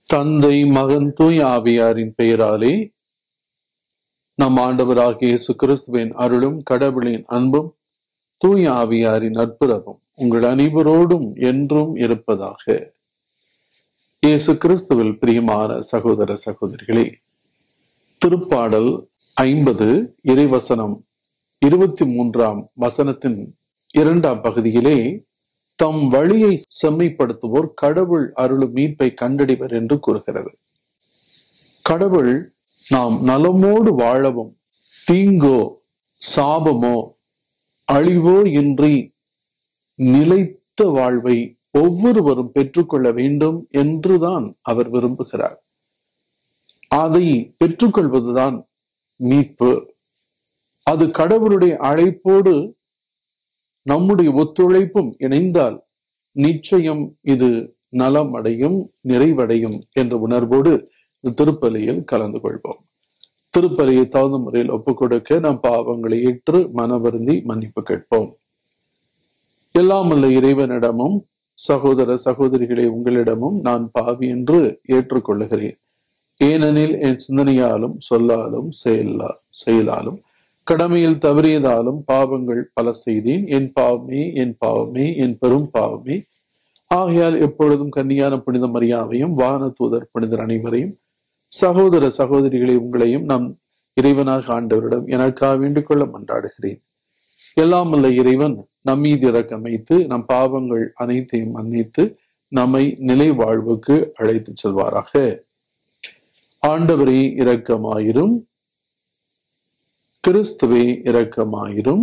தந்தை மகன் தூய் ஆவியாரின் பெயராலே நம் ஆண்டவராகிய இயேசு கிறிஸ்துவின் அருளும் கடவுளின் அன்பும் தூய் ஆவியாரின் அற்புதமும் உங்கள் அனைவரோடும் என்றும் இருப்பதாக இயேசு கிறிஸ்துவில் பிரியமான சகோதர சகோதரிகளே திருப்பாடல் ஐம்பது இறைவசனம் இருபத்தி மூன்றாம் வசனத்தின் இரண்டாம் பகுதியிலே தம் வழியை செம்மைப்படுத்துவோர் கடவுள் அருளும் மீட்பை கண்டடைவர் என்று கூறுகிறது கடவுள் நாம் நலமோடு வாழவும் தீங்கோ சாபமோ அழிவோ இன்றி நிலைத்த வாழ்வை ஒவ்வொருவரும் பெற்றுக்கொள்ள வேண்டும் என்றுதான் அவர் விரும்புகிறார் அதை பெற்றுக்கொள்வதுதான் மீட்பு அது கடவுளுடைய அழைப்போடு நம்முடைய ஒத்துழைப்பும் இணைந்தால் நிச்சயம் இது நலம் அடையும் நிறைவடையும் என்ற உணர்வோடு திருப்பலியில் கலந்து கொள்வோம் திருப்பலியை தகுந்த முறையில் ஒப்புக் கொடுக்க நம் பாவங்களை ஏற்று மனவருந்தி மன்னிப்பு கேட்போம் எல்லாம் அல்ல இறைவனிடமும் சகோதர சகோதரிகளை உங்களிடமும் நான் பாவி என்று ஏற்றுக்கொள்ளுகிறேன் ஏனெனில் என் சிந்தனையாலும் சொல்லாலும் செயலா செயலாலும் கடமையில் தவறியதாலும் பாவங்கள் பல செய்தேன் என் பாவமே என் பாவமே என் பெரும் பாவமே ஆகையால் எப்பொழுதும் கன்னியான புனித மரியாவையும் வான தூதர் புனிதர் அனைவரையும் சகோதர சகோதரிகளை உங்களையும் நம் இறைவனாக ஆண்டவரிடம் எனக்காக வேண்டிக் கொள்ள மன்றாடுகிறேன் எல்லாம் அல்ல இறைவன் நம் மீது இறக்கமைத்து நம் பாவங்கள் அனைத்தையும் மன்னித்து நம்மை நிலை வாழ்வுக்கு அழைத்து செல்வாராக ஆண்டவரே இரக்கமாயிரும் கிறிஸ்துவே இரக்கமாயிரும்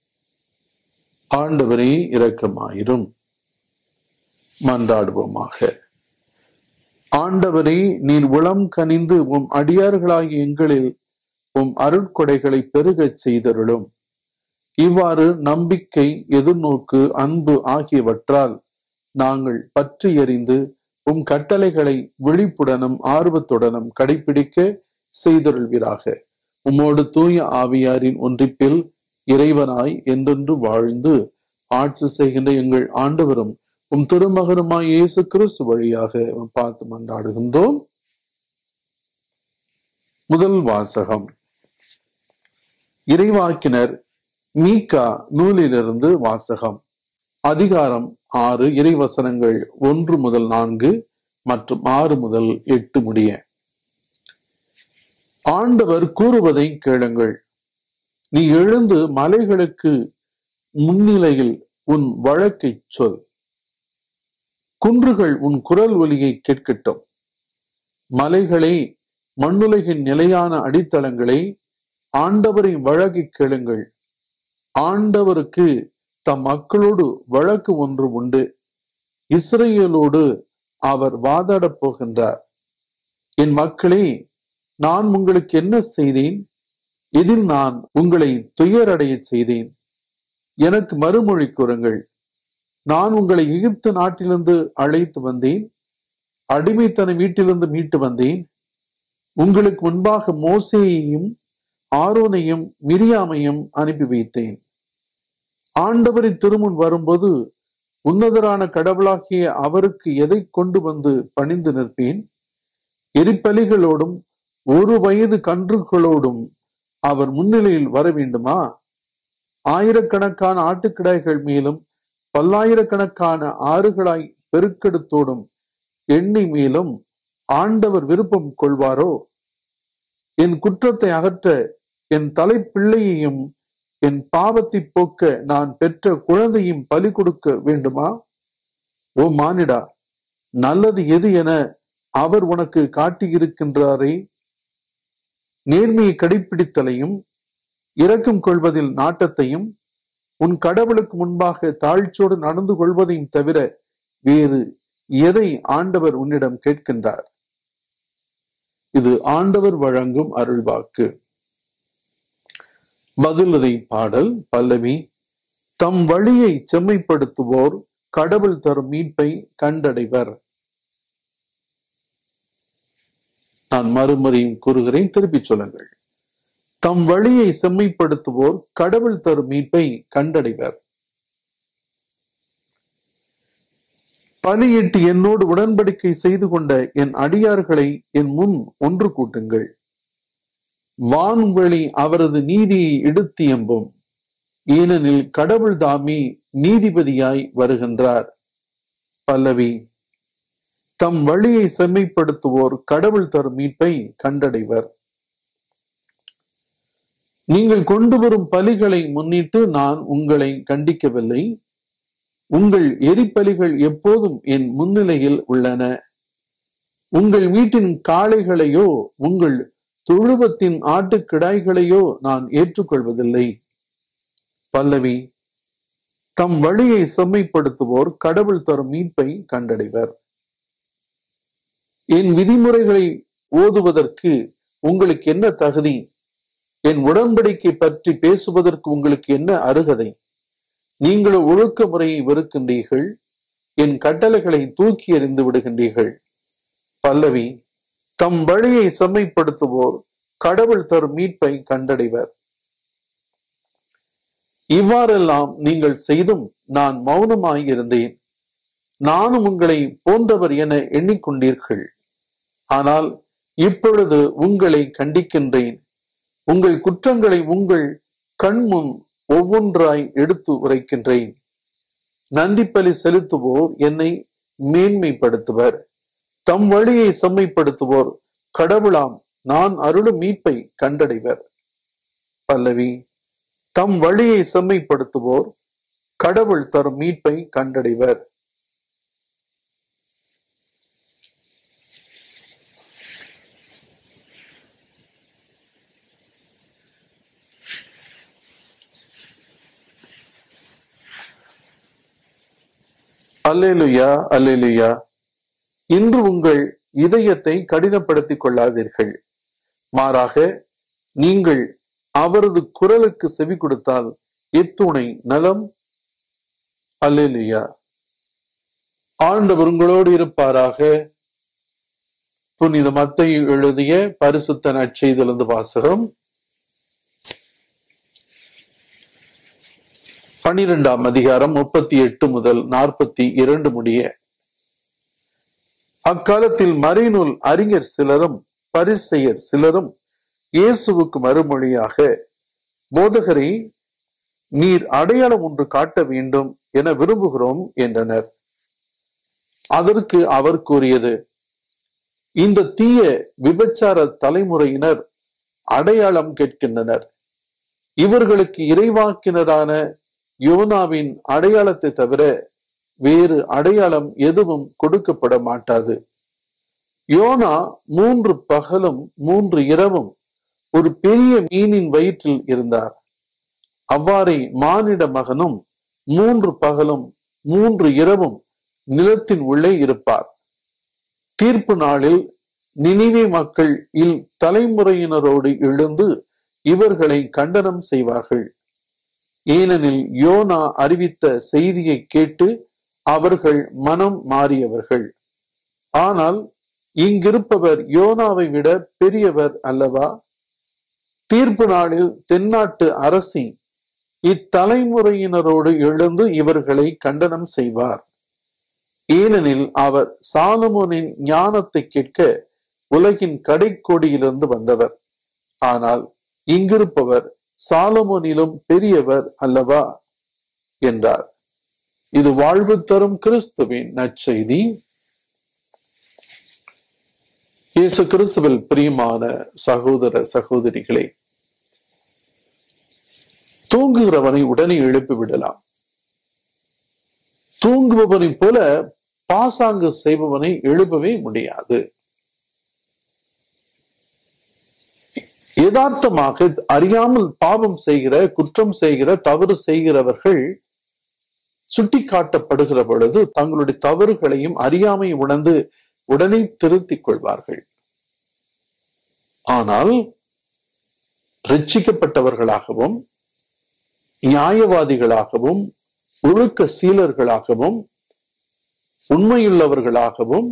ஆண்டவரே இரக்கமாயிரும் மன்றாடுவோமாக ஆண்டவரே நீர் உளம் கனிந்து உம் அடியார்களாகிய எங்களில் உம் அருட்கொடைகளை பெருகச் செய்தருளும் இவ்வாறு நம்பிக்கை எதிர்நோக்கு அன்பு ஆகியவற்றால் நாங்கள் பற்றி எறிந்து உம் கட்டளைகளை விழிப்புடனும் ஆர்வத்துடனும் கடைபிடிக்க செய்தருள்வீராக உம்மோடு தூய ஆவியாரின் ஒன்றிப்பில் இறைவனாய் என்றென்று வாழ்ந்து ஆட்சி செய்கின்ற எங்கள் ஆண்டவரும் உம் திருமகனுமாய் இயேசு கிறிஸ்து வழியாக பார்த்து மன்றாடுகின்றோம் முதல் வாசகம் இறைவாக்கினர் மீகா நூலிலிருந்து வாசகம் அதிகாரம் ஆறு இறைவசனங்கள் ஒன்று முதல் நான்கு மற்றும் ஆறு முதல் எட்டு முடிய ஆண்டவர் கூறுவதை கேளுங்கள் நீ எழுந்து மலைகளுக்கு முன்னிலையில் உன் வழக்கை சொல் குன்றுகள் உன் குரல் ஒலியை கேட்கட்டும் மலைகளை மண்ணுலகின் நிலையான அடித்தளங்களை ஆண்டவரின் வழக்கை கேளுங்கள் ஆண்டவருக்கு தம் மக்களோடு வழக்கு ஒன்று உண்டு இஸ்ரேலோடு அவர் வாதாடப் போகின்றார் என் மக்களே நான் உங்களுக்கு என்ன செய்தேன் இதில் நான் உங்களை துயரடைய செய்தேன் எனக்கு மறுமொழி கூறுங்கள் நான் உங்களை எகிப்து நாட்டிலிருந்து அழைத்து வந்தேன் அடிமைத்தன வீட்டிலிருந்து மீட்டு வந்தேன் உங்களுக்கு முன்பாக மோசேயையும் ஆரோனையும் மிரியாமையும் அனுப்பி வைத்தேன் ஆண்டவரின் திருமுன் வரும்போது உன்னதரான கடவுளாகிய அவருக்கு எதை கொண்டு வந்து பணிந்து நிற்பேன் எரிப்பலிகளோடும் ஒரு வயது கன்றுகளோடும் அவர் முன்னிலையில் வர வேண்டுமா ஆயிரக்கணக்கான ஆட்டுக்கிடாய்கள் மேலும் பல்லாயிரக்கணக்கான ஆறுகளாய் பெருக்கெடுத்தோடும் எண்ணி மேலும் ஆண்டவர் விருப்பம் கொள்வாரோ என் குற்றத்தை அகற்ற என் தலைப்பிள்ளையையும் என் பாவத்தை போக்க நான் பெற்ற குழந்தையும் பலி கொடுக்க வேண்டுமா ஓ மானிடா நல்லது எது என அவர் உனக்கு காட்டியிருக்கின்றாரே நேர்மையை கடைபிடித்தலையும் இரக்கம் கொள்வதில் நாட்டத்தையும் உன் கடவுளுக்கு முன்பாக தாழ்ச்சியோடு நடந்து கொள்வதையும் தவிர வேறு எதை ஆண்டவர் உன்னிடம் கேட்கின்றார் இது ஆண்டவர் வழங்கும் அருள்வாக்கு பதிலுரை பாடல் பல்லவி தம் வழியை செம்மைப்படுத்துவோர் கடவுள் தரும் மீட்பை கண்டடைவர் நான் மறுமுறையும் கூறுகிறேன் திருப்பிச் சொல்லுங்கள் தம் வழியை செம்மைப்படுத்துவோர் கடவுள் தரும் மீட்பை கண்டடைவர் பலியிட்டு என்னோடு உடன்படிக்கை செய்து கொண்ட என் அடியார்களை என் முன் ஒன்று கூட்டுங்கள் வான்வழி அவரது நீதியை எடுத்து எம்பும் ஏனெனில் கடவுள் தாமி நீதிபதியாய் வருகின்றார் பல்லவி தம் வழியை செம்மைப்படுத்துவோர் கடவுள் தரும் மீட்பை கண்டடைவர் நீங்கள் கொண்டு வரும் பலிகளை முன்னிட்டு நான் உங்களை கண்டிக்கவில்லை உங்கள் எரிபலிகள் எப்போதும் என் முன்னிலையில் உள்ளன உங்கள் வீட்டின் காளைகளையோ உங்கள் தொழுவத்தின் ஆட்டுக்கிடாய்களையோ நான் ஏற்றுக்கொள்வதில்லை பல்லவி தம் வழியை செம்மைப்படுத்துவோர் கடவுள் தரும் மீட்பை கண்டடைவர் என் விதிமுறைகளை ஓதுவதற்கு உங்களுக்கு என்ன தகுதி என் உடன்படிக்கை பற்றி பேசுவதற்கு உங்களுக்கு என்ன அருகதை நீங்கள் ஒழுக்க முறையை வெறுக்கின்றீர்கள் என் கட்டளைகளை தூக்கி எறிந்து விடுகின்றீர்கள் பல்லவி தம் வழியை செம்மைப்படுத்துவோர் கடவுள் தரும் மீட்பை கண்டடைவர் இவ்வாறெல்லாம் நீங்கள் செய்தும் நான் மௌனமாயிருந்தேன் நானும் உங்களை போன்றவர் என எண்ணிக்கொண்டீர்கள் ஆனால் இப்பொழுது உங்களை கண்டிக்கின்றேன் உங்கள் குற்றங்களை உங்கள் கண்முன் ஒவ்வொன்றாய் எடுத்து உரைக்கின்றேன் நன்றிப்பலி செலுத்துவோர் என்னை மேன்மைப்படுத்துவர் தம் வழியை செம்மைப்படுத்துவோர் கடவுளாம் நான் அருளும் மீட்பை கண்டடைவர் பல்லவி தம் வழியை செம்மைப்படுத்துவோர் கடவுள் தரும் மீட்பை கண்டடைவர் அல்லேலுயா அல்லேலுயா இன்று உங்கள் இதயத்தை கடினப்படுத்திக் கொள்ளாதீர்கள் மாறாக நீங்கள் அவரது குரலுக்கு செவி கொடுத்தால் எத்துணை நலம் அல்லேலுயா ஆண்டவர் உங்களோடு இருப்பாராக புனித மத்தை எழுதிய பரிசுத்த நற்செய்திலிருந்து வாசகம் பனிரெண்டாம் அதிகாரம் முப்பத்தி எட்டு முதல் நாற்பத்தி இரண்டு முடிய அக்காலத்தில் மறைநூல் அறிஞர் சிலரும் பரிசெயர் சிலரும் இயேசுவுக்கு மறுமொழியாக போதகரை நீர் அடையாளம் ஒன்று காட்ட வேண்டும் என விரும்புகிறோம் என்றனர் அதற்கு அவர் கூறியது இந்த தீய விபச்சார தலைமுறையினர் அடையாளம் கேட்கின்றனர் இவர்களுக்கு இறைவாக்கினரான யோனாவின் அடையாளத்தை தவிர வேறு அடையாளம் எதுவும் கொடுக்கப்பட மாட்டாது யோனா மூன்று பகலும் மூன்று இரவும் ஒரு பெரிய மீனின் வயிற்றில் இருந்தார் அவ்வாறே மானிட மகனும் மூன்று பகலும் மூன்று இரவும் நிலத்தின் உள்ளே இருப்பார் தீர்ப்பு நாளில் நினிவே மக்கள் இல் தலைமுறையினரோடு எழுந்து இவர்களை கண்டனம் செய்வார்கள் ஏனெனில் யோனா அறிவித்த செய்தியை கேட்டு அவர்கள் மனம் மாறியவர்கள் ஆனால் இங்கிருப்பவர் யோனாவை விட பெரியவர் அல்லவா தீர்ப்பு நாளில் தென்னாட்டு அரசி இத்தலைமுறையினரோடு எழுந்து இவர்களை கண்டனம் செய்வார் ஏனெனில் அவர் சாலமோனின் ஞானத்தை கேட்க உலகின் கடைக்கோடியிலிருந்து வந்தவர் ஆனால் இங்கிருப்பவர் சாலமோனிலும் பெரியவர் அல்லவா என்றார் இது வாழ்வு தரும் கிறிஸ்துவின் நற்செய்தி இயேசு கிறிஸ்துவில் பிரியமான சகோதர சகோதரிகளே தூங்குகிறவனை உடனே எழுப்பி விடலாம் தூங்குபவனை போல பாசாங்கு செய்பவனை எழுப்பவே முடியாது யதார்த்தமாக அறியாமல் பாவம் செய்கிற குற்றம் செய்கிற தவறு செய்கிறவர்கள் சுட்டி காட்டப்படுகிற பொழுது தங்களுடைய தவறுகளையும் அறியாமை உணர்ந்து உடனே திருத்திக் கொள்வார்கள் ஆனால் ரட்சிக்கப்பட்டவர்களாகவும் நியாயவாதிகளாகவும் ஒழுக்க சீலர்களாகவும் உண்மையுள்ளவர்களாகவும்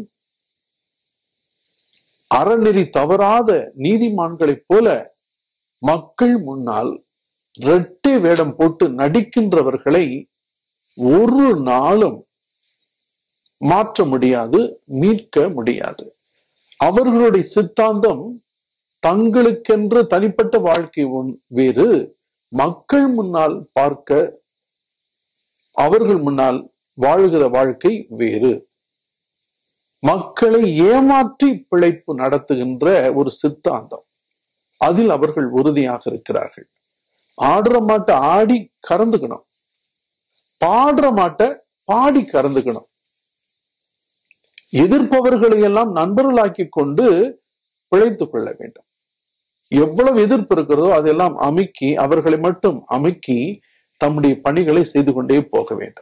அறநெறி தவறாத நீதிமான்களைப் போல மக்கள் முன்னால் இரட்டை வேடம் போட்டு நடிக்கின்றவர்களை ஒரு நாளும் மாற்ற முடியாது மீட்க முடியாது அவர்களுடைய சித்தாந்தம் தங்களுக்கென்று தனிப்பட்ட வாழ்க்கை ஒன் வேறு மக்கள் முன்னால் பார்க்க அவர்கள் முன்னால் வாழ்கிற வாழ்க்கை வேறு மக்களை ஏமாற்றி பிழைப்பு நடத்துகின்ற ஒரு சித்தாந்தம் அதில் அவர்கள் உறுதியாக இருக்கிறார்கள் ஆடுற மாட்டை ஆடி கறந்துக்கணும் பாடுற மாட்டை பாடி கறந்துக்கணும் எதிர்ப்பவர்களை எல்லாம் நண்பர்களாக்கி கொண்டு பிழைத்துக் கொள்ள வேண்டும் எவ்வளவு எதிர்ப்பு இருக்கிறதோ அதெல்லாம் அமுக்கி அவர்களை மட்டும் அமுக்கி தம்முடைய பணிகளை செய்து கொண்டே போக வேண்டும்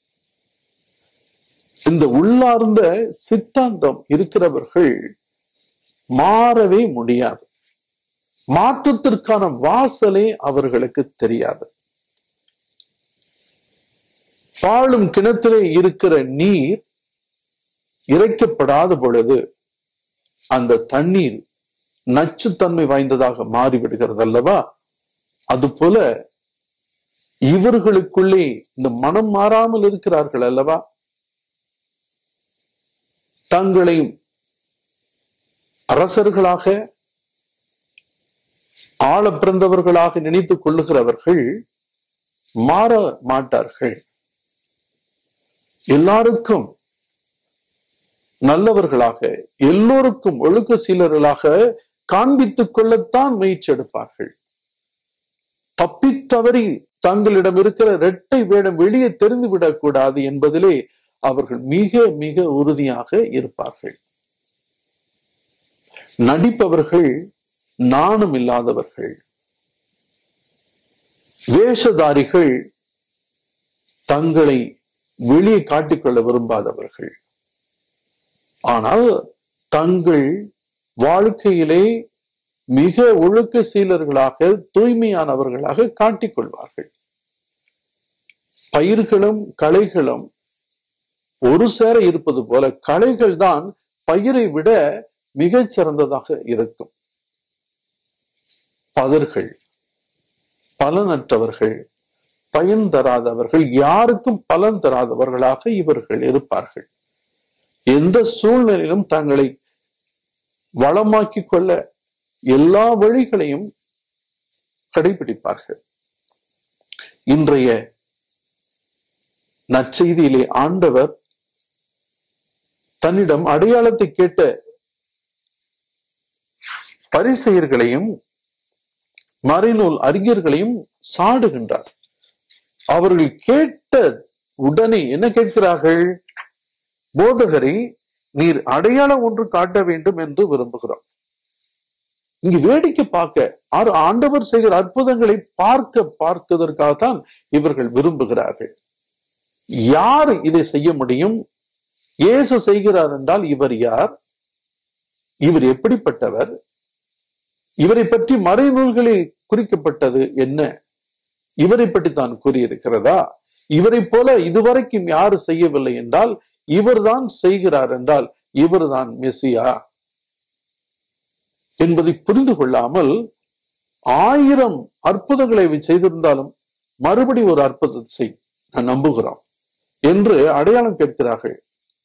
இந்த உள்ளார்ந்த சித்தாந்தம் இருக்கிறவர்கள் மாறவே முடியாது மாற்றத்திற்கான வாசலே அவர்களுக்கு தெரியாது பாழும் கிணத்திலே இருக்கிற நீர் இறைக்கப்படாத பொழுது அந்த தண்ணீர் நச்சுத்தன்மை வாய்ந்ததாக மாறிவிடுகிறது அல்லவா அது போல இவர்களுக்குள்ளே இந்த மனம் மாறாமல் இருக்கிறார்கள் அல்லவா தங்களை அரசர்களாக ஆள பிறந்தவர்களாக நினைத்துக் கொள்ளுகிறவர்கள் மாற மாட்டார்கள் எல்லாருக்கும் நல்லவர்களாக எல்லோருக்கும் ஒழுக்க சீலர்களாக காண்பித்துக் கொள்ளத்தான் முயற்சி எடுப்பார்கள் தப்பித்தவறி தங்களிடம் இருக்கிற இரட்டை வேடம் வெளியே தெரிந்து விடக்கூடாது என்பதிலே அவர்கள் மிக மிக உறுதியாக இருப்பார்கள் நடிப்பவர்கள் நாணம் இல்லாதவர்கள் வேஷதாரிகள் தங்களை வெளியே காட்டிக்கொள்ள விரும்பாதவர்கள் ஆனால் தங்கள் வாழ்க்கையிலே மிக ஒழுக்க சீலர்களாக தூய்மையானவர்களாக காட்டிக்கொள்வார்கள் பயிர்களும் களைகளும் ஒரு சேர இருப்பது போல களைகள் தான் பயிரை விட மிகச் சிறந்ததாக இருக்கும் பதர்கள் பலனற்றவர்கள் பயன் தராதவர்கள் யாருக்கும் பலன் தராதவர்களாக இவர்கள் இருப்பார்கள் எந்த சூழ்நிலையிலும் தங்களை வளமாக்கிக் கொள்ள எல்லா வழிகளையும் கடைபிடிப்பார்கள் இன்றைய நற்செய்தியிலே ஆண்டவர் தன்னிடம் அடையாளத்தை கேட்ட பரிசெயர்களையும் மறைநூல் அறிஞர்களையும் சாடுகின்றார் அவர்கள் கேட்ட உடனே என்ன கேட்கிறார்கள் போதகரை நீர் அடையாளம் ஒன்று காட்ட வேண்டும் என்று விரும்புகிறோம் இங்கு வேடிக்கை பார்க்க ஆறு ஆண்டவர் செய்கிற அற்புதங்களை பார்க்க பார்ப்பதற்காகத்தான் இவர்கள் விரும்புகிறார்கள் யார் இதை செய்ய முடியும் இயேசு செய்கிறார் என்றால் இவர் யார் இவர் எப்படிப்பட்டவர் இவரை பற்றி மறைநூல்களில் குறிக்கப்பட்டது என்ன இவரை பற்றி தான் கூறியிருக்கிறதா இவரை போல இதுவரைக்கும் யாரு செய்யவில்லை என்றால் இவர்தான் செய்கிறார் என்றால் இவர்தான் மெசியா என்பதை புரிந்து கொள்ளாமல் ஆயிரம் அற்புதங்களை இவர் செய்திருந்தாலும் மறுபடி ஒரு அற்புதத்தை செய் நான் நம்புகிறோம் என்று அடையாளம் கேட்கிறார்கள்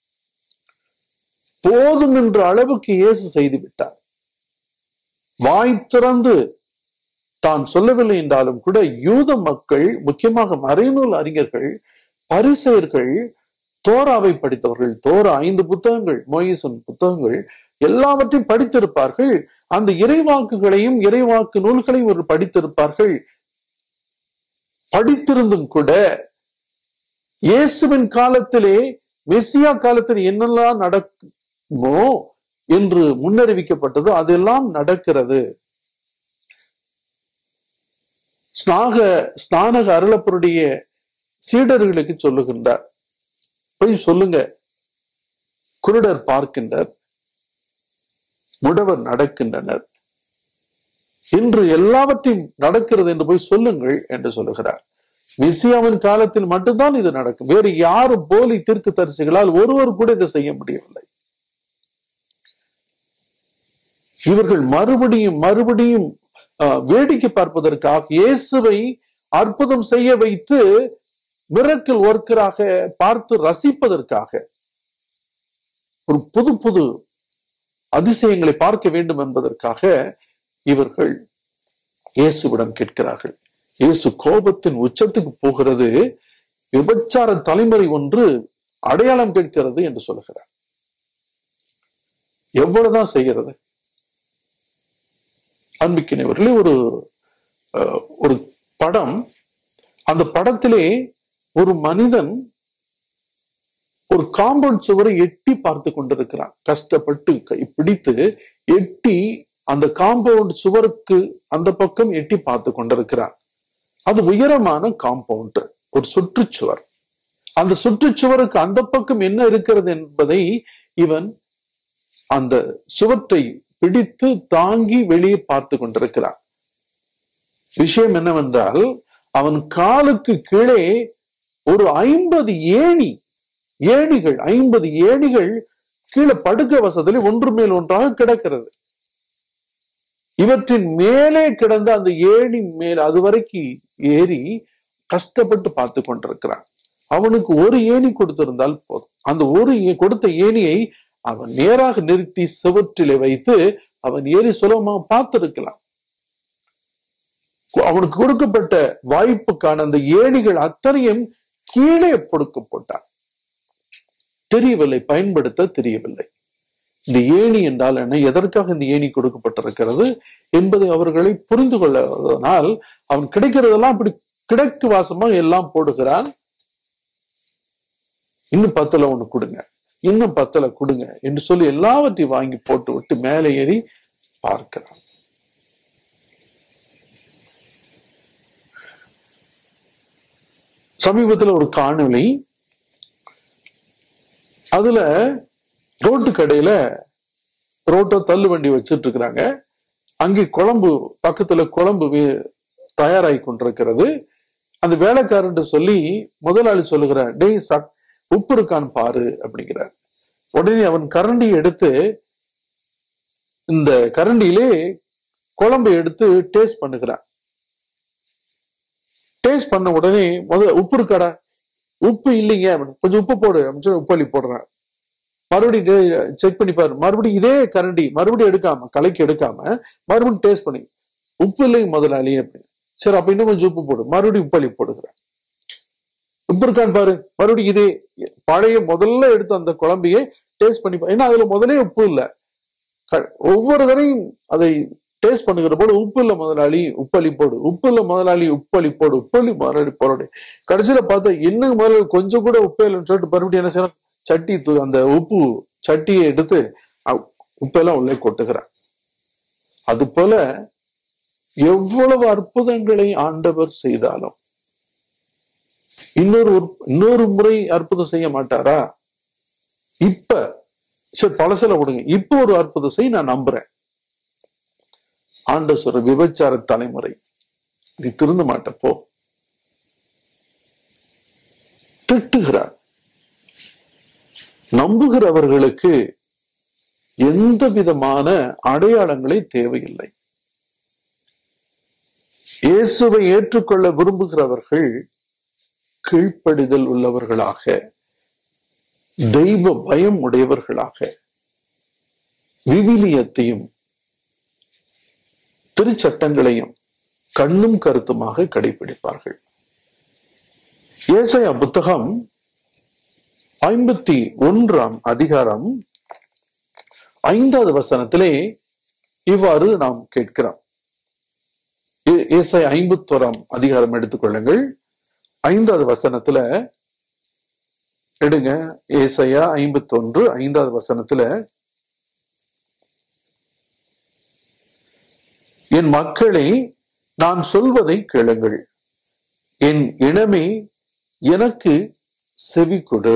போதும் என்ற அளவுக்கு இயேசு செய்து விட்டார் வாய் திறந்து தான் சொல்லவில்லை என்றாலும் கூட யூத மக்கள் முக்கியமாக மறைநூல் அறிஞர்கள் பரிசெயர்கள் தோராவை படித்தவர்கள் தோரா ஐந்து புத்தகங்கள் மோயிசன் புத்தகங்கள் எல்லாவற்றையும் படித்திருப்பார்கள் அந்த இறைவாக்குகளையும் இறைவாக்கு நூல்களையும் ஒரு படித்திருப்பார்கள் படித்திருந்தும் கூட இயேசுவின் காலத்திலே மெஸ்ஸியா காலத்தில் என்னெல்லாம் நடக்குமோ என்று முன்னறிவிக்கப்பட்டதோ அதெல்லாம் நடக்கிறது ஸ்நாக ஸ்நானக அருளப்பருடைய சீடர்களுக்கு சொல்லுகின்றார் போய் சொல்லுங்க குருடர் பார்க்கின்றனர் முடவர் நடக்கின்றனர் இன்று எல்லாவற்றையும் நடக்கிறது என்று போய் சொல்லுங்கள் என்று சொல்லுகிறார் மெசியாவின் காலத்தில் மட்டும்தான் இது நடக்கும் வேறு யாரும் போலி தீர்க்கு தரிசிகளால் ஒருவர் கூட இதை செய்ய முடியவில்லை இவர்கள் மறுபடியும் மறுபடியும் வேடிக்கை பார்ப்பதற்காக இயேசுவை அற்புதம் செய்ய வைத்து மிரக்கல் ஒர்க்கராக பார்த்து ரசிப்பதற்காக ஒரு புது புது அதிசயங்களை பார்க்க வேண்டும் என்பதற்காக இவர்கள் இயேசுவிடம் கேட்கிறார்கள் இயேசு கோபத்தின் உச்சத்துக்கு போகிறது விபச்சார தலைமுறை ஒன்று அடையாளம் கேட்கிறது என்று சொல்லுகிறார் எவ்வளவுதான் செய்கிறது அன்பிக்கினவர்களே ஒரு அஹ், ஒரு படம் அந்த படத்திலே ஒரு மனிதன் ஒரு காம்பவுண்ட் சுவரை எட்டி பார்த்து கொண்டிருக்கிறான் கஷ்டப்பட்டு கை பிடித்து எட்டி அந்த காம்பவுண்ட் சுவருக்கு அந்த பக்கம் எட்டி பார்த்து கொண்டிருக்கிறான் அது உயரமான காம்பவுண்ட் ஒரு சுற்றுச்சுவர் அந்த சுற்றுச்சுவருக்கு அந்த பக்கம் என்ன இருக்கிறது என்பதை இவன் அந்த சுவற்றை பிடித்து தாங்கி வெளியே பார்த்து கொண்டிருக்கிறான் விஷயம் என்னவென்றால் அவன் காலுக்கு கீழே ஒரு ஐம்பது ஏணி ஏணிகள் ஐம்பது ஏணிகள் கீழே படுக்க வசதியில் ஒன்று மேல் ஒன்றாக கிடக்கிறது இவற்றின் மேலே கிடந்த அந்த ஏணி மேல் அது வரைக்கும் ஏறி கஷ்டப்பட்டு பார்த்து கொண்டிருக்கிறான் அவனுக்கு ஒரு ஏணி கொடுத்திருந்தால் போதும் அந்த ஒரு ஏ- கொடுத்த ஏணியை அவன் நேராக நிறுத்தி சுவற்றிலே வைத்து அவன் ஏறி சுலபமாக பார்த்திருக்கலாம் அவனுக்கு கொடுக்கப்பட்ட வாய்ப்புக்கான அந்த ஏணிகள் அத்தனையும் கீழே கொடுக்கப்பட்டான் தெரியவில்லை பயன்படுத்த தெரியவில்லை இந்த ஏணி என்றால் என்ன எதற்காக இந்த ஏணி கொடுக்கப்பட்டிருக்கிறது என்பதை அவர்களை புரிந்து கொள்ளதனால் அவன் கிடைக்கிறதெல்லாம் அப்படி கிடக்கு வாசமா எல்லாம் போடுகிறான் இன்னும் பத்துல ஒண்ணு கொடுங்க இன்னும் பத்துல கொடுங்க என்று சொல்லி எல்லாவற்றையும் வாங்கி போட்டு விட்டு மேலே ஏறி பார்க்கிறான் சமீபத்துல ஒரு காணொளி அதுல ரோட்டு கடையில ரோட்டை தள்ளு வண்டி வச்சிட்டு இருக்கிறாங்க அங்கே குழம்பு பக்கத்துல குழம்பு வே- தயாராகி கொண்டிருக்கிறது அந்த வேலைக்காரன் சொல்லி முதலாளி சொல்லுகிறார் டேய் சக் உப்பு இருக்கான்னு பாரு அப்படிங்கிறார் உடனே அவன் கரண்டி எடுத்து இந்த கரண்டியிலே குழம்பை எடுத்து டேஸ்ட் பண்ணுகிறான் டேஸ்ட் பண்ண உடனே முத உப்பு இருக்காடா உப்பு இல்லைங்க அப்படின்னு, கொஞ்சம் உப்பு போடு அப்படின்னு சொல்லி உப்பு அள்ளி போடுறான் மறுபடியும் செக் பண்ணி பாரு மறுபடியும் இதே கரண்டி மறுபடியும் எடுக்காம கலக்கி எடுக்காம மறுபடியும் டேஸ்ட் பண்ணி உப்பு இல்லைங்க முதலாளி அப்படின்னு சரி அப்ப இன்னும் கொஞ்சம் உப்பு போடு மறுபடியும் உப்பு அள்ளி போடுகிறேன் உப்பு இருக்கான்னு பாரு மறுபடியும் இதே பழைய முதல்ல எடுத்த அந்த குழம்பையே டேஸ்ட் பண்ணி பாரு ஏன்னா அதுல முதலே உப்பு இல்ல க- ஒவ்வொரு தரையும் அதை டேஸ்ட் பண்ணுகிற போது உப்பு இல்ல முதலாளி உப்பளி போடு உப்பு இல்ல முதலாளி உப்பளி போடு உப்பளி முதலாளி போடு கடைசியில பார்த்தா இன்னும் முதல்ல கொஞ்சம் கூட உப்பே இல்லைன்னு சொல்லிட்டு மறுபடியும் என்ன செய்யணும் சட்டி தூ- அந்த உப்பு சட்டியை எடுத்து அ- உப்பெல்லாம் உள்ளே கொட்டுகிறான் அது போல எவ்வளவு அற்புதங்களை ஆண்டவர் செய்தாலும் இன்னொரு ஒரு- இன்னொரு முறை அற்புதம் செய்ய மாட்டாரா இப்ப சரி பழசுல விடுங்க இப்ப ஒரு அற்புதம் செய்ய நான் நம்புறேன் ஆண்டவர் சொல்ற விபச்சார தலைமுறை நீ திருந்த மாட்ட போ திட்டுகிறார் நம்புகிறவர்களுக்கு எந்த விதமான அடையாளங்களை தேவையில்லை இயேசுவை ஏற்றுக்கொள்ள விரும்புகிறவர்கள் கீழ்ப்படிதல் உள்ளவர்களாக தெய்வ பயம் உடையவர்களாக விவிலியத்தையும் திருச்சட்டங்களையும் கண்ணும் கருத்துமாக கடைபிடிப்பார்கள் ஏசாயா புத்தகம் ஐம்பத்தி ஒன்றாம் அதிகாரம் ஐந்தாவது வசனத்திலே இவ்வாறு நாம் கேட்கிறோம் ஏ- ஏசாயா ஐம்பத்தோராம் அதிகாரம் எடுத்துக்கொள்ளுங்கள் ஐந்தாவது வசனத்துல எடுங்க ஏசாயா ஐம்பத்தொன்று ஐந்தாவது வசனத்துல என் மக்களே நான் சொல்வதை கேளுங்கள் என் இனமே எனக்கு செவி கொடு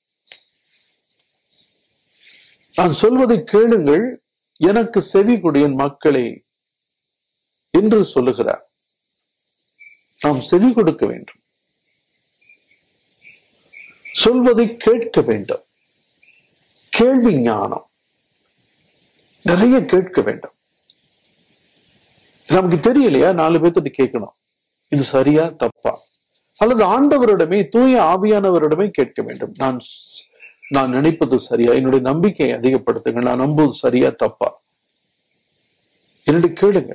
நான் சொல்வதை கேளுங்கள் எனக்கு செவி கொடு என் மக்களே என்று சொல்லுகிறார் நாம் செவி கொடுக்க வேண்டும் சொல்வதை கேட்க வேண்டும் கேள்வி ஞானம் நிறைய கேட்க வேண்டும் நமக்கு தெரியலையா நாலு பேர்த்திட்ட கேட்கணும் இது சரியா தப்பா அல்லது ஆண்டவரிடமே தூய ஆவியானவரிடமே கேட்க வேண்டும் நான் ஸ்- நான் நினைப்பது சரியா என்னுடைய நம்பிக்கையை அதிகப்படுத்துங்க நான் நம்புவது சரியா தப்பா என்னுடைய கேளுங்க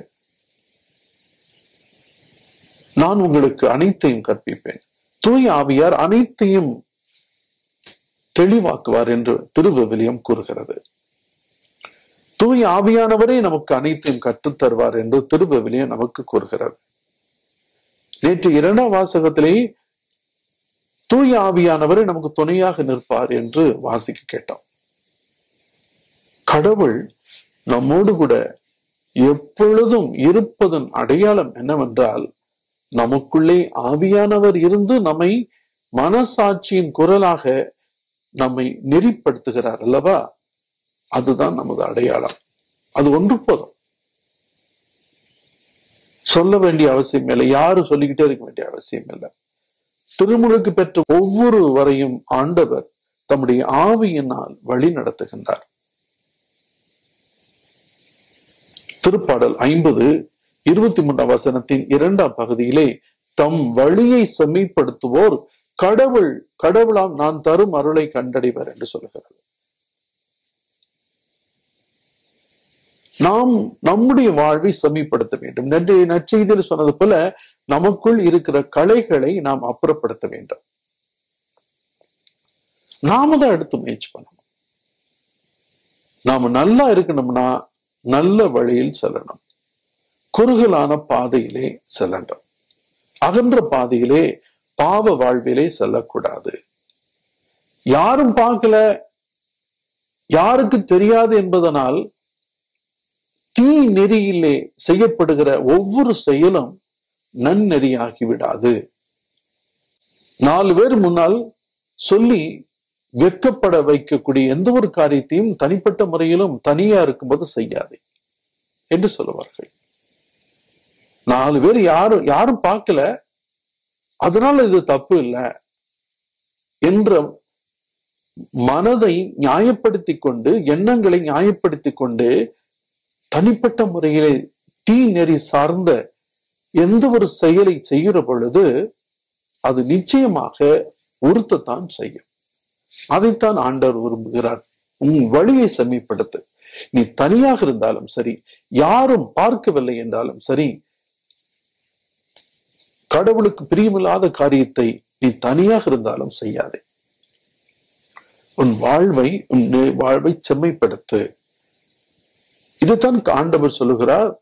நான் உங்களுக்கு அனைத்தையும் கற்பிப்பேன் தூய ஆவியார் அனைத்தையும் தெளிவாக்குவார் என்று திருவிவிலியம் கூறுகிறது தூய ஆவியானவரே நமக்கு அனைத்தையும் கற்றுத் தருவார் என்று திருவிவிலியம் நமக்கு கூறுகிறது நேற்று இரண்டாம் வாசகத்திலே தூய ஆவியானவரே நமக்கு துணையாக நிற்பார் என்று வாசிக்க கேட்டோம் கடவுள் நம்மோடு கூட எப்பொழுதும் இருப்பதன் அடையாளம் என்னவென்றால் நமக்குள்ளே ஆவியானவர் இருந்து நம்மை மனசாட்சியின் குரலாக நம்மை நெறிப்படுத்துகிறார் அல்லவா அதுதான் நமது அடையாளம் அது ஒன்று போதும் சொல்ல வேண்டிய அவசியம் இல்லை யாரும் சொல்லிக்கிட்டே இருக்க வேண்டிய அவசியம் இல்லை திருமுழுக்கு பெற்ற ஒவ்வொரு வரையும் ஆண்டவர் தம்முடைய ஆவியினால் வழி நடத்துகின்றார் திருப்பாடல் ஐம்பது இருபத்தி மூன்றாம் வசனத்தின் இரண்டாம் பகுதியிலே தம் வழியை செம்மைப்படுத்துவோர் கடவுள் கடவுளாம் நான் தரும் அருளை கண்டடைவர் என்று சொல்லுகிறது நாம் நம்முடைய வாழ்வை செம்மைப்படுத்த வேண்டும் நன்றி நற்செய்தியில் சொன்னது போல நமக்குள் இருக்கிற கலைகளை நாம் அப்புறப்படுத்த வேண்டும் நாம தான் எடுத்து முயற்சி பண்ணணும் நாம நல்லா இருக்கணும்னா நல்ல வழியில் செல்லணும் குறுகலான பாதையிலே செல்லணும் அகன்ற பாதையிலே பாவ வாழ்விலே செல்லக்கூடாது யாரும் பார்க்கல யாருக்கு தெரியாது என்பதனால் தீ நெறியிலே செய்யப்படுகிற ஒவ்வொரு செயலும் நன்னெறியாகி விடாது நாலு பேர் முன்னால் சொல்லி வெட்கப்பட வைக்கக்கூடிய எந்த ஒரு காரியத்தையும் தனிப்பட்ட முறையிலும் தனியா இருக்கும்போது செய்யாது என்று சொல்லுவார்கள் நாலு பேர் யாரும் யாரும் பார்க்கல அதனால இது தப்பு இல்லை என்ற மனதை நியாயப்படுத்தி கொண்டு எண்ணங்களை நியாயப்படுத்தி கொண்டு தனிப்பட்ட முறையிலே தீ நெறி சார்ந்த எந்த ஒரு செயலை செய்கிற பொழுது அது நிச்சயமாக உறுத்தத்தான் செய்யும் அதைத்தான் ஆண்டவர் விரும்புகிறார் உன் வழியை செம்மைப்படுத்து நீ தனியாக இருந்தாலும் சரி யாரும் பார்க்கவில்லை என்றாலும் சரி கடவுளுக்கு பிரியமில்லாத காரியத்தை நீ தனியாக இருந்தாலும் செய்யாதே உன் வாழ்வை உன் வாழ்வை செம்மைப்படுத்து இதுதான் ஆண்டவர் சொல்லுகிறார்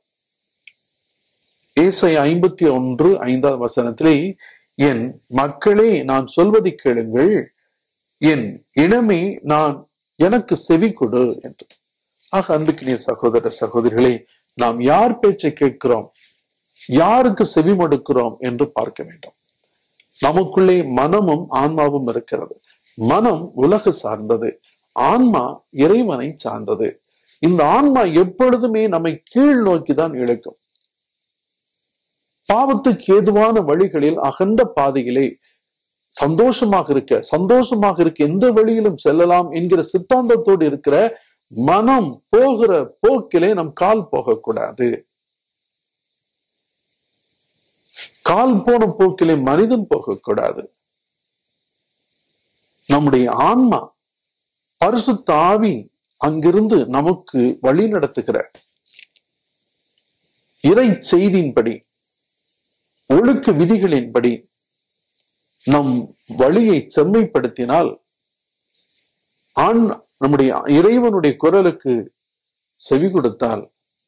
ஏசை ஐம்பத்தி ஒன்று ஐந்தாவது வசனத்திலே என் மக்களே நான் சொல்வதை கேளுங்கள் என் இனமே நான் எனக்கு செவி கொடு என்று ஆக அன்புக்கினிய சகோதர சகோதரிகளே நாம் யார் பேச்சை கேட்கிறோம் யாருக்கு செவி மடுக்கிறோம் என்று பார்க்க வேண்டும் நமக்குள்ளே மனமும் ஆன்மாவும் இருக்கிறது மனம் உலக சார்ந்தது ஆன்மா இறைவனை சார்ந்தது இந்த ஆன்மா எப்பொழுதுமே நம்மை கீழ் நோக்கிதான் இழுக்கும் பாவத்துக்கு ஏதுவான வழிகளில் அகண்ட பாதையிலே சந்தோஷமாக இருக்க சந்தோஷமாக இருக்க எந்த வழியிலும் செல்லலாம் என்கிற சித்தாந்தத்தோடு இருக்கிற மனம் போகிற போக்கிலே நம் கால் போகக்கூடாது கால் போன போக்கிலே மனிதன் போகக்கூடாது நம்முடைய ஆன்மா பரிசுத்த ஆவி அங்கிருந்து நமக்கு வழி நடத்துகிற இறை செய்தியின்படி ஒழுக்க விதிகளின்படி நம் வழியை செம்மைப்படுத்தினால் ஆண் நம்முடைய இறைவனுடைய குரலுக்கு செவி கொடுத்தால்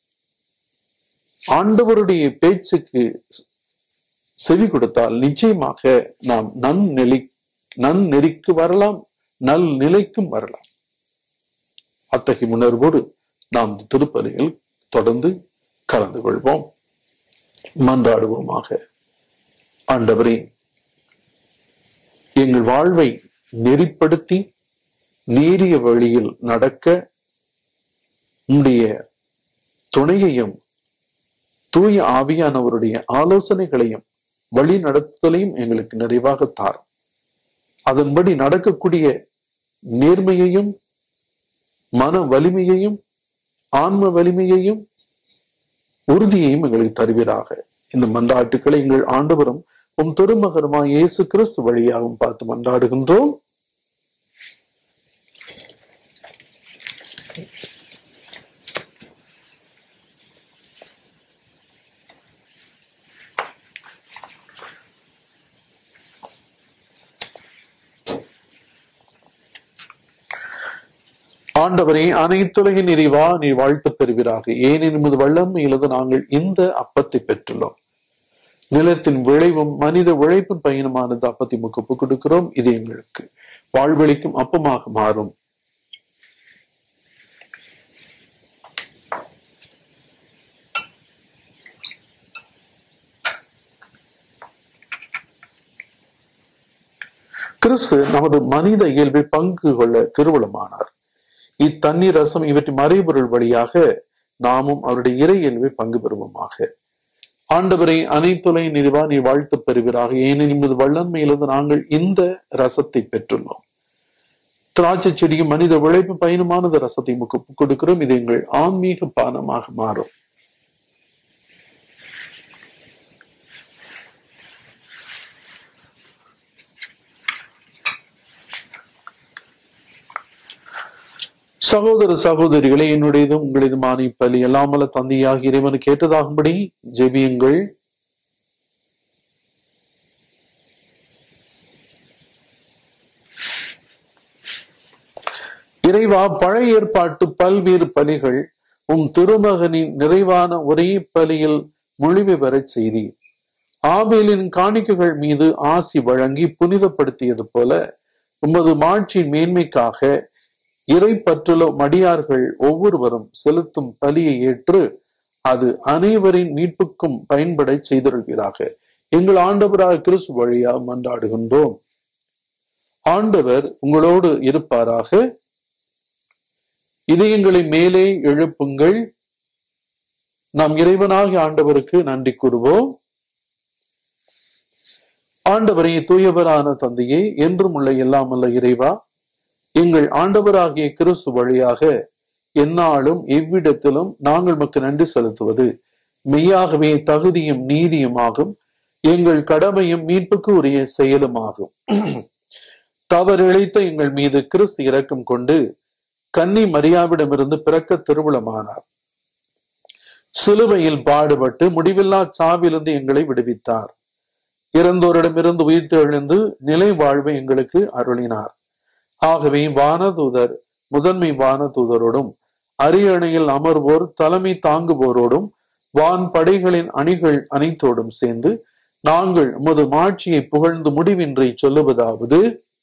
ஆண்டவருடைய பேச்சுக்கு செவி கொடுத்தால் நிச்சயமாக நாம் நன்னிலை நன்னெறிக்கு வரலாம் நல் நிலைக்கும் வரலாம் அத்தகைய உணர்வோடு நாம் திருப்பலியில் தொடர்ந்து கலந்து கொள்வோம் மன்றாடுவோமாக ஆண்டவரே எங்கள் வாழ்வை நெறிப்படுத்தி நேரிய வழியில் நடக்க உடைய துணையையும் தூய ஆவியானவருடைய ஆலோசனைகளையும் வழி நடத்துதலையும் எங்களுக்கு நிறைவாக தாரும் அதன்படி நடக்கக்கூடிய நேர்மையையும் மன வலிமையையும் ஆன்ம வலிமையையும் உறுதியையும் எங்களுக்கு தருவீராக இந்த மன்றாட்டுக்களை எங்கள் ஆண்டவரும் உம் திருமகருமாய் இயேசு கிறிஸ்து வழியாகவும் பார்த்து மன்றாடுகின்றோம் ஆண்டவரே அனைத்துலகின் நிறைவா நீ வாழ்த்து பெறுவீராக ஏனெனில் நமது வல்லமையிலிருந்து நாங்கள் இந்த அப்பத்தை பெற்றுள்ளோம் நிலத்தின் விளைவும் மனித உழைப்பின் பயணமானது அப்பத்தை முக்கு கொடுக்கிறோம் இது எங்களுக்கு வாழ்வழிக்கும் அப்பமாக மாறும் கிறிஸ்து நமது மனித இயல்பை பங்கு கொள்ள திருவுளமானார் இத்தண்ணீர் ரசம் இவற்றின் மறைபொருள் வழியாக நாமும் அவருடைய இறை இயல்பை பங்கு பெறுவோமாக ஆண்டவரை அனைத்துலை நிறைவா நீ வாழ்த்து பெறுவீராக ஏனெனில் நமது வல்லன்மையிலிருந்து நாங்கள் இந்த ரசத்தை பெற்றுள்ளோம் திராட்சை செடியும் மனித உழைப்பு பயணமானது ரசத்தை முக்கு கொடுக்கிறோம் இது எங்கள் ஆன்மீக பானமாக மாறும் சகோதர சகோதரிகளே என்னுடையதும் உங்களதுமான இப்பலி எல்லாமல்ல தந்தையாக இறைவனுக்கு கேட்டதாகும்படி ஜெபியுங்கள் இறைவா பழைய ஏற்பாட்டு பல்வேறு பலிகள் உம் திருமகனின் நிறைவான ஒரே பலியில் முழுமை பெறச் செய்தீர் ஆபேலின் காணிக்கைகள் மீது ஆசி வழங்கி புனிதப்படுத்தியது போல உமது மாட்சியின் மேன்மைக்காக இறை பற்றுள்ள மடியார்கள் ஒவ்வொருவரும் செலுத்தும் பலியை ஏற்று அது அனைவரின் மீட்புக்கும் பயன்பட செய்திருக்கிறாக எங்கள் ஆண்டவராக கிறிஸ்து வழியா மன்றாடுகின்றோம் ஆண்டவர் உங்களோடு இருப்பாராக இதயங்களை மேலே எழுப்புங்கள் நாம் இறைவனாகி ஆண்டவருக்கு நன்றி கூறுவோம் ஆண்டவரை தூயவரான தந்தையே என்றும் உள்ள எல்லாமல்ல இறைவா எங்கள் ஆண்டவராகிய கிறிஸ்து வழியாக எந்நாளும் எவ்விடத்திலும் நாங்கள் மக்கு நன்றி செலுத்துவது மெய்யாகவே தகுதியும் நீதியுமாகும் எங்கள் கடமையும் மீட்புக்கு உரிய செயலுமாகும் தவறிழைத்த எங்கள் மீது கிறிஸ்து இரக்கம் கொண்டு கன்னி மரியாவிடமிருந்து பிறக்க திருவுளமானார் சிலுவையில் பாடுபட்டு முடிவில்லா சாவிலிருந்து எங்களை விடுவித்தார் இறந்தோரிடமிருந்து உயிர்த்து எழுந்து நிலை வாழ்வை எங்களுக்கு அருளினார் ஆகவே வானதூதர் முதன்மை வானதூதரோடும் அரியணையில் அமர்வோர் தலைமை தாங்குவோரோடும் வான் படைகளின் அணிகள் அனைத்தோடும் சேர்ந்து நாங்கள் உமது மாட்சியை புகழ்ந்து முடிவின்றி சொல்லுவதாவது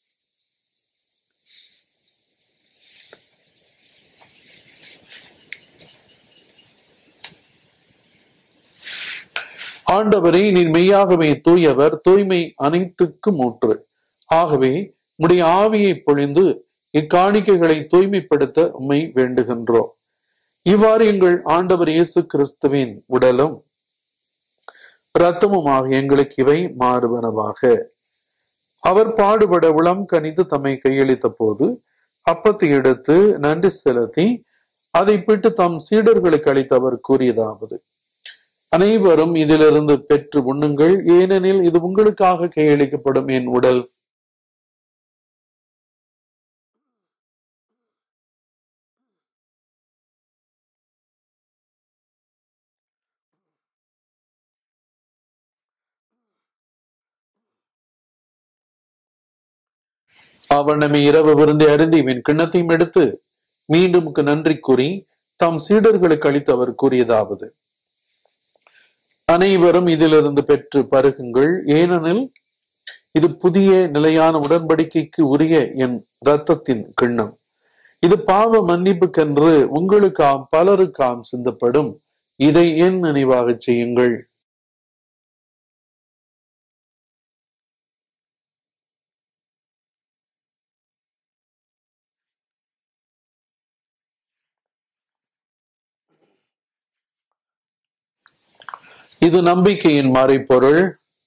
ஆண்டவரை நீ மெய்யாகவே தூயவர் தூய்மை அனைத்துக்கும் ஊற்று ஆகவே உடைய ஆவியை பொழிந்து இக்காணிக்கைகளை தூய்மைப்படுத்த உம்மை வேண்டுகின்றோம் இவ்வாறு எங்கள் ஆண்டவர் இயேசு கிறிஸ்துவின் உடலும் இரத்தமுமாக எங்களுக்கு இவை மாறுவனவாக அவர் பாடுபட உளம் கணித்து தம்மை கையளித்த போது அப்பத்தை எடுத்து நன்றி செலுத்தி அதை பிட்டு தம் சீடர்களுக்கு அளித்து அவர் கூறியதாவது அனைவரும் இதிலிருந்து பெற்று உண்ணுங்கள் ஏனெனில் இது உங்களுக்காக கையளிக்கப்படும் என் உடல் அவர் நம்மை இரவு விருந்தை அருந்தி இவன் கிண்ணத்தையும் எடுத்து மீண்டும் நன்றி கூறி தம் சீடர்களுக்கு அளித்து அவர் கூறியதாவது அனைவரும் இதிலிருந்து பெற்று பருகுங்கள் ஏனெனில் இது புதிய நிலையான உடன்படிக்கைக்கு உரிய என் இரத்தத்தின் கிண்ணம் இது பாவ மன்னிப்புக்கென்று உங்களுக்காம் பலருக்காம் சிந்தப்படும் இதை என் நினைவாக செய்யுங்கள் இது நம்பிக்கையின் மறைப்பொருள்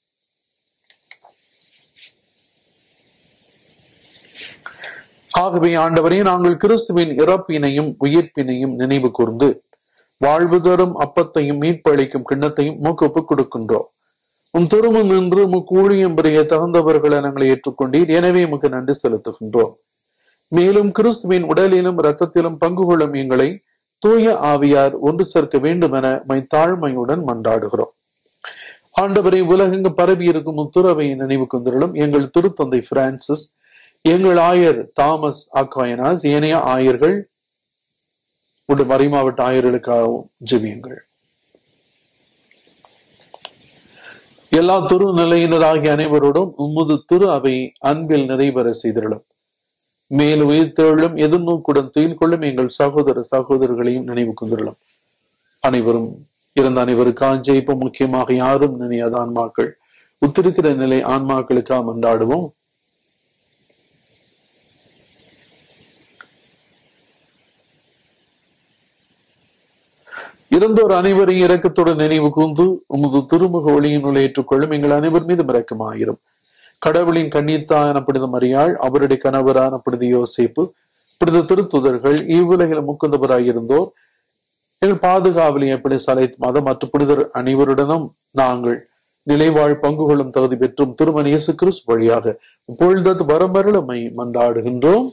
ஆகவே ஆண்டவரே நாங்கள் கிறிஸ்துவின் இறப்பினையும் உயிர்ப்பினையும் நினைவு கூர்ந்து வாழ்வு தரும் அப்பத்தையும் மீட்பளிக்கும் கிண்ணத்தையும் மூக்கு கொடுக்கின்றோம் உன் திருமம் நின்று முக்கு ஊழியம் புரிய தகுந்தவர்களை நாங்கள் ஏற்றுக்கொண்டீர் எனவே உமக்கு நன்றி செலுத்துகின்றோம் மேலும் கிறிஸ்துவின் உடலிலும் இரத்தத்திலும் பங்கு கொள்ளும் எங்களை தூய ஆவியார் ஒன்று சேர்க்க வேண்டும் என மை தாழ்மையுடன் மன்றாடுகிறோம் ஆண்டவரை உலகெங்கு பரவி இருக்கும் முத்துறவையை நினைவு கொண்டிருளும் எங்கள் திருத்தந்தை பிரான்சிஸ் எங்கள் ஆயர் தாமஸ் அக்காயனாஸ் ஏனைய ஆயர்கள் உடைய மறைமாவட்ட ஆயர்களுக்காகவும் ஜெபியுங்கள் எல்லா துரு நிலையினராகிய அனைவரோடும் உமது துரு அவை அன்பில் நிறைவேற செய்திருளும் மேல் உயிர்த்தெழும் எதிர்நோக்குடன் துயில் கொள்ளும் எங்கள் சகோதர சகோதரர்களையும் நினைவு கொண்டிருளும் அனைவரும் இறந்த அனைவருக்காக ஜெயிப்போம் முக்கியமாக யாரும் நினையாத ஆன்மாக்கள் உத்திருக்கிற நிலை ஆன்மாக்களுக்காக மன்றாடுவோம் இறந்தோர் அனைவரையும் இரக்கத்துடன் நினைவு கூர்ந்து உமது திருமுக ஒளியினுள் ஏற்றுக்கொள்ளும் எங்கள் அனைவர் மீதும் இரக்கமாயிரும் கடவுளின் கண்ணீர்த்தா எனப்படுத மரியாள் அவருடைய கணவரான புனித யோசிப்பு புனித திருத்துதர்கள் இவ்வுலகில் முக்குந்தவராயிருந்தோர் எங்கள் பாதுகாவலி எப்படி சலை மதம் மற்ற புனிதர் அனைவருடனும் நாங்கள் நிலைவாழ் பங்கு கொள்ளும் தகுதி பெற்றும் திருமண இயேசு கிறிஸ்து வழியாக இப்பொழுது வரமருளமை மன்றாடுகின்றோம்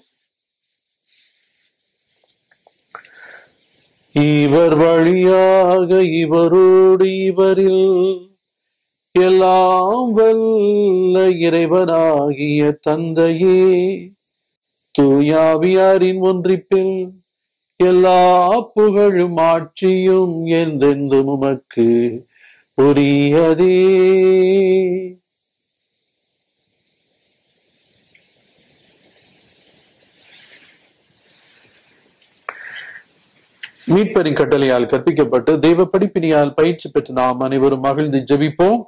இவர் வழியாக இவரோடு இவரில் எல்லாம் வல்ல இறைவனாகிய தந்தையே தூயாவியாரின் ஒன்றிப்பில் எல்லா புகழும் ஆட்சியும் என்றென்றும் உமக்கு உரியதே மீட்பரின் கட்டளையால் கற்பிக்கப்பட்டு தெய்வ படிப்பினியால் பயிற்சி பெற்று நாம் அனைவரும் மகிழ்ந்து ஜெபிப்போம்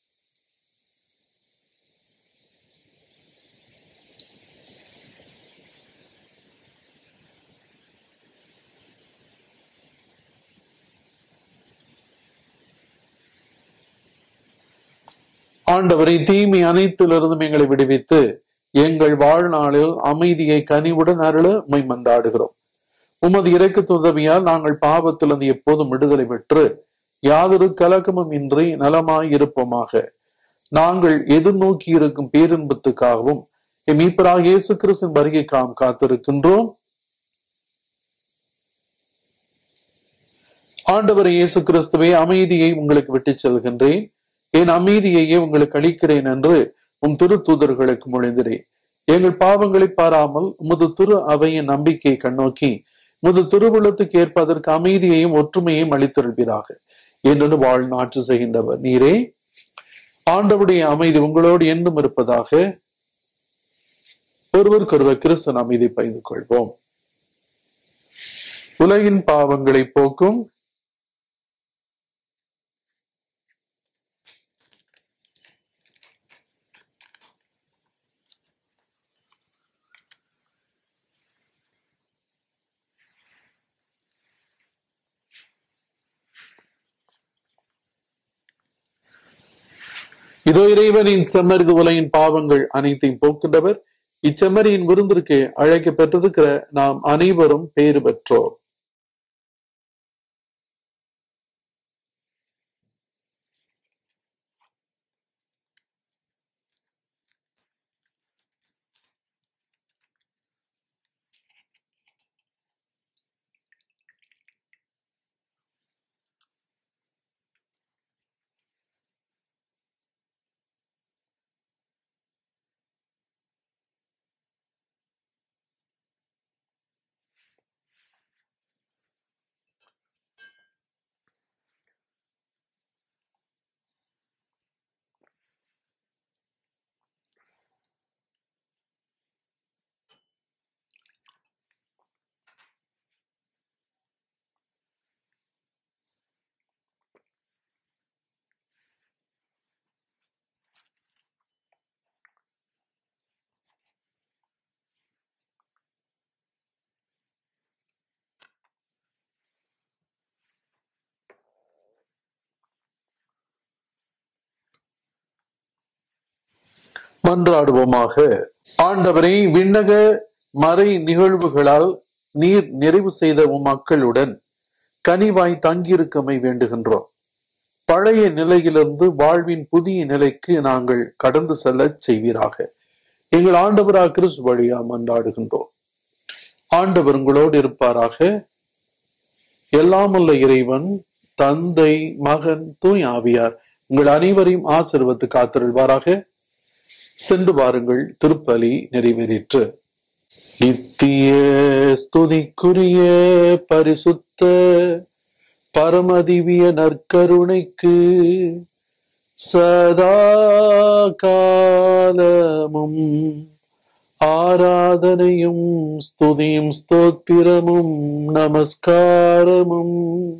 ஆண்டவரை தீமை அனைத்திலிருந்தும் எங்களை விடுவித்து எங்கள் வாழ்நாளில் அமைதியை கனிவுடன் அருள உம்மை மன்றாடுகிறோம் உமது இறக்கத்து உதவியால் நாங்கள் பாவத்திலிருந்து எப்போதும் விடுதலை பெற்று யாதொரு கலக்கமும் இன்றி நலமாய் இருப்போமாக நாங்கள் எதிர்நோக்கி இருக்கும் பேரின்பத்துக்காகவும் என் மீட்பராக இயேசு கிறிஸ்தின் வருகைக்காம் காத்திருக்கின்றோம் ஆண்டவர் இயேசு கிறிஸ்துவை அமைதியை உங்களுக்கு விட்டுச் செல்கின்றேன் என் அமைதியையே உங்களுக்கு அளிக்கிறேன் என்று உம் திரு தூதர்களுக்கு மொழிந்திரேன் எங்கள் பாவங்களை பாராமல் உமது திரு அவையின் நம்பிக்கையை கண்ணோக்கி உமது திருவுள்ளத்துக்கு ஏற்பதற்கு அமைதியையும் ஒற்றுமையையும் அளித்திருப்பீராக என்று வாழ்நாற்று செய்கின்றவர் நீரே ஆண்டவுடைய அமைதி உங்களோடு என்றும் இருப்பதாக ஒருவருக்கொருவர் கிறிஸ்தன் அமைதி பகிர்ந்து கொள்வோம் உலகின் பாவங்களை போக்கும் இதோ இறைவனின் செம்மறிது உலகின் பாவங்கள் அனைத்தையும் போக்கின்றவர் இச்செம்மறியின் விருந்திற்கு அழைக்க பெற்றிருக்கிற நாம் அனைவரும் பேறு பெற்றோர் மன்றாடுவோமாக ஆண்டவரை விண்ணக மறை நிகழ்வுகளால் நீர் நிறைவு செய்த உம் மக்களுடன் கனிவாய் தங்கியிருக்கமை வேண்டுகின்றோம் பழைய நிலையிலிருந்து வாழ்வின் புதிய நிலைக்கு நாங்கள் கடந்து செல்ல செய்வீராக எங்கள் ஆண்டவரா கிறிஸ்து வழியா மன்றாடுகின்றோம் ஆண்டவர் உங்களோடு இருப்பாராக எல்லாமல்ல இறைவன் தந்தை மகன் தூய் ஆவியார் உங்கள் அனைவரையும் ஆசிர்வத்து காத்திருள்வாராக சென்று வாருங்கள் திருப்பலி நிறைவேறிற்று நித்திய ஸ்துதிக்குரிய பரிசுத்த பரமதிவிய நற்கருணைக்கு சதா காலமும் ஆராதனையும் ஸ்துதியும் ஸ்தோத்திரமும் நமஸ்காரமும்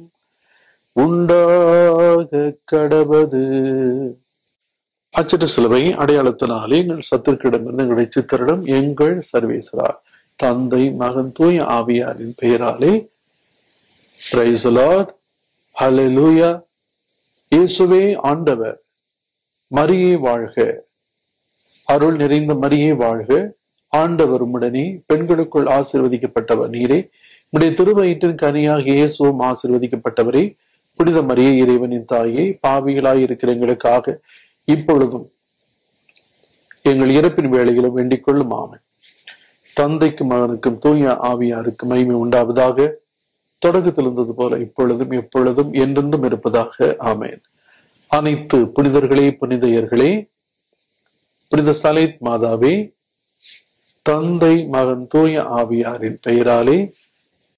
உண்டாக கடவது அச்சட்ட சிலுவை அடையாளத்தினாலே எங்கள் சத்துருக்கிடமிருந்து எங்களுடைய சித்தரிடம் எங்கள் சர்வேஸ்வரா தந்தை மகன் தூய ஆவியாரின் பெயராலே பிரைஸ் ஹalleluya இயேசுவே ஆண்டவர் மரியே வாழ்க அருள் நிறைந்த மரியே வாழ்க ஆண்டவர் உம்முடனே பெண்களுக்குள் ஆசீர்வதிக்கப்பட்டவர் நீரே உடைய திருவயிற்றின் கனியாக இயேசுவும் ஆசீர்வதிக்கப்பட்டவரே புனித மரியே இறைவனின் தாயே பாவிகளாய் இருக்கிற எங்களுக்காக இப்பொழுதும் எங்கள் இறப்பின் வேளையிலும் வேண்டிக் கொள்ளும் ஆமன் தந்தைக்கும் மகனுக்கும் தூய ஆவியாருக்கு மகிமை உண்டாவதாக தொடக்கத்தில் இருந்தது போல இப்பொழுதும் எப்பொழுதும் என்றென்றும் இருப்பதாக ஆமேன் அனைத்து புனிதர்களே புனிதையர்களே புனித சலைத் மாதாவே தந்தை மகன் தூய ஆவியாரின் பெயராலே